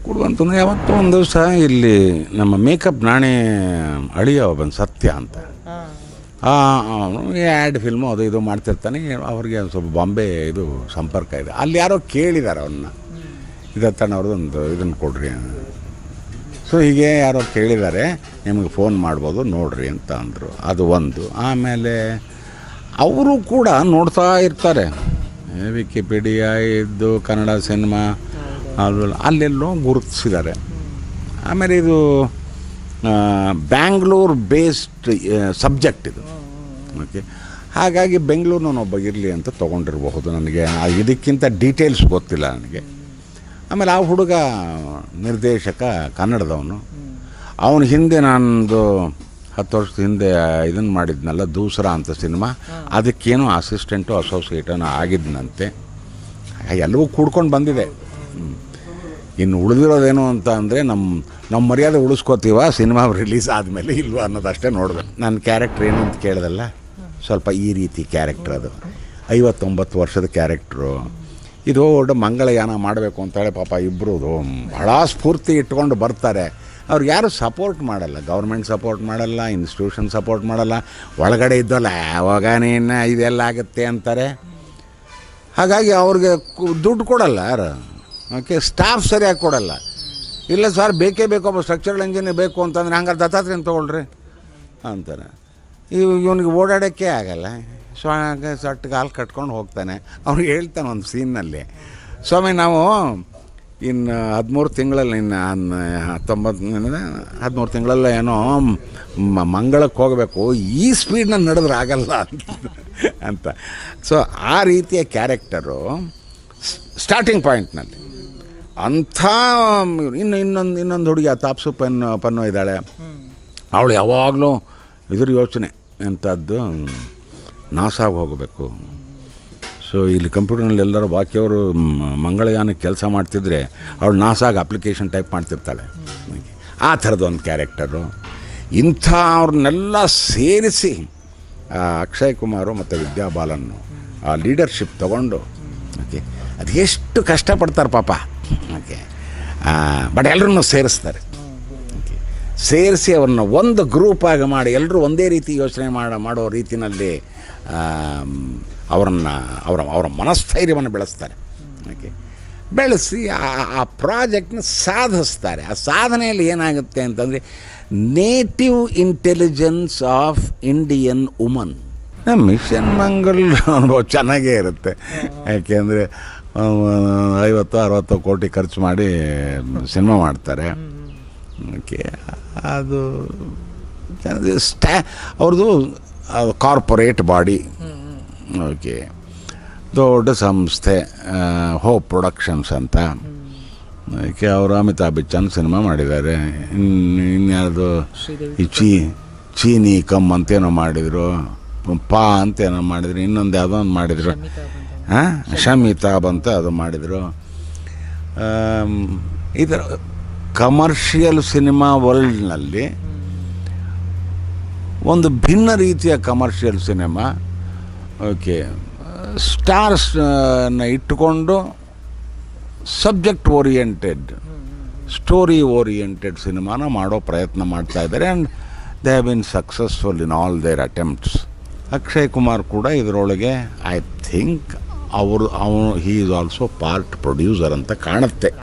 ಕೊಡುವಂತಂದ್ರೆ ಯಾವತ್ತೋ ಒಂದು ದಿವಸ ಇಲ್ಲಿ ನಮ್ಮ ಮೇಕಪ್ ನಾಣೆ ಅಳಿಯ ಒಬ್ಬನ್ ಸತ್ಯ ಅಂತ ಅವನು ಆ್ಯಡ್ ಫಿಲ್ಮು ಅದು ಇದು ಮಾಡ್ತಿರ್ತಾನೆ ಅವ್ರಿಗೆ ಒಂದು ಸ್ವಲ್ಪ ಬಾಂಬೆ ಇದು ಸಂಪರ್ಕ ಇದೆ ಅಲ್ಲಿ ಯಾರೋ ಕೇಳಿದ್ದಾರೆ ಅವನ್ನ ಇದತ್ತಣ್ಣ ಅವ್ರದ್ದು ಒಂದು ಇದನ್ನು ಕೊಡ್ರಿ ಸೊ ಹೀಗೆ ಯಾರೋ ಕೇಳಿದ್ದಾರೆ ನಿಮಗೆ ಫೋನ್ ಮಾಡ್ಬೋದು ನೋಡ್ರಿ ಅಂತ ಅಂದರು ಅದು ಒಂದು ಆಮೇಲೆ ಅವರು ಕೂಡ ನೋಡ್ತಾ ಇರ್ತಾರೆ ಏ, ವಿಕಿಪೀಡಿಯಾ ಇದ್ದು ಕನ್ನಡ ಸಿನಿಮಾ ಅದು ಅಲ್ಲೆಲ್ಲೋ ಗುರುತಿಸಿದ್ದಾರೆ ಆಮೇಲೆ ಇದು ಬ್ಯಾಂಗ್ಳೂರ್ ಬೇಸ್ಡ್ ಸಬ್ಜೆಕ್ಟ್ ಇದು ಓಕೆ ಹಾಗಾಗಿ ಬೆಂಗಳೂರಿನ ಒಬ್ಬ ಇರಲಿ ಅಂತ ತೊಗೊಂಡಿರಬಹುದು ನನಗೆ ಆ ಇದಕ್ಕಿಂತ ಡೀಟೇಲ್ಸ್ ಗೊತ್ತಿಲ್ಲ ನನಗೆ ಆಮೇಲೆ ಆ ಹುಡುಗ ನಿರ್ದೇಶಕ ಕನ್ನಡದವನು ಅವನ ಹಿಂದೆ ನಾನೊಂದು ಹತ್ತು ವರ್ಷದ ಹಿಂದೆ ಇದನ್ನು ಮಾಡಿದ್ನಲ್ಲ ದೂಸರ ಅಂತ ಸಿನಿಮಾ ಅದಕ್ಕೇನೋ ಅಸಿಸ್ಟೆಂಟು ಅಸೋಸಿಯೇಟನೋ ಆಗಿದ್ನಂತೆ ಎಲ್ಲವೂ ಕೂಡ್ಕೊಂಡು ಬಂದಿದೆ ಹ್ಮ್. ಇನ್ನು ಉಳಿದಿರೋದೇನು ಅಂತ ಅಂದರೆ ನಮ್ಮ ನಮ್ಮ ಮರ್ಯಾದೆ ಉಳಿಸ್ಕೋತೀವ ಸಿನಿಮಾ ರಿಲೀಸ್ ಆದಮೇಲೆ ಇಲ್ವಾ ಅನ್ನೋದಷ್ಟೇ ನೋಡ್ಬೇಕು ನನ್ನ ಕ್ಯಾರೆಕ್ಟ್ರ್ ಏನು ಅಂತ ಕೇಳ್ದಲ್ಲ ಸ್ವಲ್ಪ ಈ ರೀತಿ ಕ್ಯಾರೆಕ್ಟ್ರ್ ಅದು ಐವತ್ತೊಂಬತ್ತು ವರ್ಷದ ಕ್ಯಾರೆಕ್ಟ್ರು ಇದು ದೊಡ್ಡ ಮಂಗಳಯಾನ ಮಾಡಬೇಕು ಅಂತೇಳಿ ಪಾಪ ಇಬ್ಬರು ಭಾಳ ಸ್ಫೂರ್ತಿ ಇಟ್ಕೊಂಡು ಬರ್ತಾರೆ ಅವ್ರು ಯಾರು ಸಪೋರ್ಟ್ ಮಾಡಲ್ಲ ಗೌರ್ಮೆಂಟ್ ಸಪೋರ್ಟ್ ಮಾಡಲ್ಲ ಇನ್ಸ್ಟಿಟ್ಯೂಷನ್ ಸಪೋರ್ಟ್ ಮಾಡಲ್ಲ ಒಳಗಡೆ ಇದ್ದಲ್ಲ ಯಾವಾಗ ನೀನು ಇದೆಲ್ಲ ಆಗುತ್ತೆ ಅಂತಾರೆ ಹಾಗಾಗಿ ಅವ್ರಿಗೆ ಕು- ದುಡ್ಡು ಕೊಡಲ್ಲ ಯಾರು ಓಕೆ ಸ್ಟಾಫ್ ಸರಿಯಾಗಿ ಕೊಡಲ್ಲ ಇಲ್ಲ ಸರ್ ಬೇಕೇ ಬೇಕು ಒಬ್ಬ ಸ್ಟ್ರಕ್ಚರಲ್ ಇಂಜಿನಿಯರ್ ಬೇಕು ಅಂತಂದ್ರೆ ಹಂಗಾರೆ ದತ್ತಾತ್ರೇಯನ್ ತೊಗೊಳ್ರಿ ಅಂತಾರೆ ಇವ್ ಇವನಿಗೆ ಓಡಾಡೋಕ್ಕೆ ಆಗಲ್ಲ ಸೊ ಹಾಗೆ ಸಟ್ ಕಾಲು ಕಟ್ಕೊಂಡು ಹೋಗ್ತಾನೆ ಅವ್ನಿಗೆ ಹೇಳ್ತಾನೆ ಒಂದು ಸೀನ್ನಲ್ಲಿ ಸ್ವಾಮಿ ನಾವು ಇನ್ನು ಹದಿಮೂರು ತಿಂಗಳಲ್ಲಿ ಇನ್ನು ಹನ್- ಹತ್ತೊಂಬತ್ತು ಹದಿಮೂರು ತಿಂಗಳಲ್ಲ ಏನೋ ಮ- ಮಂಗಳಕ್ಕೆ ಹೋಗಬೇಕು ಈ ಸ್ಪೀಡ್ನಲ್ಲಿ ನಡೆದ್ರೆ ಆಗಲ್ಲ ಅಂತ ಅಂತ ಸೊ ಆ ರೀತಿಯ ಕ್ಯಾರೆಕ್ಟರು ಸ್ಟಾರ್ಟಿಂಗ್ ಪಾಯಿಂಟ್ನಲ್ಲಿ ಅಂಥ ಇನ್ನು ಇನ್ನೊಂದು ಇನ್ನೊಂದು ಹುಡುಗಿ ಆ ತಾಪ್ಸು ಪನ್ನು ಪನ್ನು ಇದ್ದಾಳೆ ಅವಳು ಯಾವಾಗಲೂ ಇದ್ರ ಯೋಚನೆ ಎಂಥದ್ದು ನಾಸಾಗಿ ಹೋಗಬೇಕು ಸೊ ಇಲ್ಲಿ ಕಂಪ್ಯೂಟರ್ನಲ್ಲಿ ಎಲ್ಲರೂ ಬಾಕಿಯವರು ಮ್- ಮಂಗಳಯಾನಕ್ಕೆ ಕೆಲಸ ಮಾಡ್ತಿದ್ರೆ ಅವಳು ನಾಸಾಗಿ ಅಪ್ಲಿಕೇಶನ್ ಟೈಪ್ ಮಾಡ್ತಿರ್ತಾಳೆ ಆ ಥರದ ಒಂದು ಕ್ಯಾರೆಕ್ಟರು ಇಂಥ ಅವ್ರನ್ನೆಲ್ಲ ಸೇರಿಸಿ ಆ ಅಕ್ಷಯ್ ಕುಮಾರು ಮತ್ತು ವಿದ್ಯಾ ಬಾಲನ್ನು ಆ ಲೀಡರ್ಶಿಪ್ ತಗೊಂಡು ಓಕೆ ಅದು ಎಷ್ಟು ಕಷ್ಟಪಡ್ತಾರೆ ಪಾಪ ಓಕೆ ಬಟ್ ಎಲ್ಲರನ್ನೂ ಸೇರಿಸ್ತಾರೆ ಓಕೆ ಸೇರಿಸಿ ಅವ್ರನ್ನ ಒಂದು ಗ್ರೂಪ್ ಆಗಿ ಮಾಡಿ ಎಲ್ಲರೂ ಒಂದೇ ರೀತಿ ಯೋಚನೆ ಮಾಡ ಮಾಡೋ ರೀತಿಯಲ್ಲಿ ಅವರನ್ನು ಅವರ ಅವರ ಮನಸ್ಥೈರ್ಯವನ್ನು ಬೆಳೆಸ್ತಾರೆ ಓಕೆ ಬೆಳೆಸಿ ಆ- ಆ ಪ್ರಾಜೆಕ್ಟ್ನ ಸಾಧಿಸ್ತಾರೆ ಆ ಸಾಧನೆಯಲ್ಲಿ ಏನಾಗುತ್ತೆ ಅಂತಂದರೆ native intelligence of Indian woman Mission Mangal ಅನುಭವ ಚೆನ್ನಾಗೇ ಇರುತ್ತೆ ಯಾಕೆಂದರೆ ಐವತ್ತು ಅರವತ್ತು ಕೋಟಿ ಖರ್ಚು ಮಾಡಿ ಸಿನಿಮಾ ಮಾಡ್ತಾರೆ ಓಕೆ ಅದು ಚೆನ್ನಾಗಿ ಸ್ಟ್ಯಾ ಅವ್ರದ್ದು ಕಾರ್ಪೊರೇಟ್ ಬಾಡಿ ಓಕೆ ದೊಡ್ಡ ಸಂಸ್ಥೆ ಹೋಪ್ ಪ್ರೊಡಕ್ಷನ್ಸ್ ಅಂತ ಓಕೆ ಅವರು ಅಮಿತಾಬ್ ಬಚ್ಚನ್ ಸಿನಿಮಾ ಮಾಡಿದ್ದಾರೆ ಇನ್ನು ಇನ್ಯಾವುದು ಈ ಚೀ ಚೀನಿ ಕಮ್ ಅಂತೇನೋ ಮಾಡಿದರು ಪಾ ಅಂತೇನೋ ಮಾಡಿದ್ರು ಇನ್ನೊಂದು ಯಾವುದೋ ಒಂದು ಮಾಡಿದರು ಹಾಂ ಶಮಿತಾಬ್ ಅಂತ ಅದು ಮಾಡಿದರು ಇದರ ಕಮರ್ಷಿಯಲ್ ಸಿನಿಮಾ ವರ್ಲ್ಡ್ನಲ್ಲಿ ಒಂದು ಭಿನ್ನ ರೀತಿಯ ಕಮರ್ಷಿಯಲ್ ಸಿನಿಮಾ ಓಕೆ ಸ್ಟಾರ್ಸ್ನ ಇಟ್ಟುಕೊಂಡು ಸಬ್ಜೆಕ್ಟ್ ಓರಿಯೆಂಟೆಡ್ ಸ್ಟೋರಿ ಓರಿಯೆಂಟೆಡ್ ಸಿನಿಮಾನ ಮಾಡೋ ಪ್ರಯತ್ನ ಮಾಡ್ತಾ ಇದ್ದಾರೆ and they have been successful in all their attempts Akshay Kumar ಕೂಡ ಇದರೊಳಗೆ ಐ ಥಿಂಕ್ ಅವರು ಅವನು he is also part producer ಅಂತ ಕಾಣುತ್ತೆ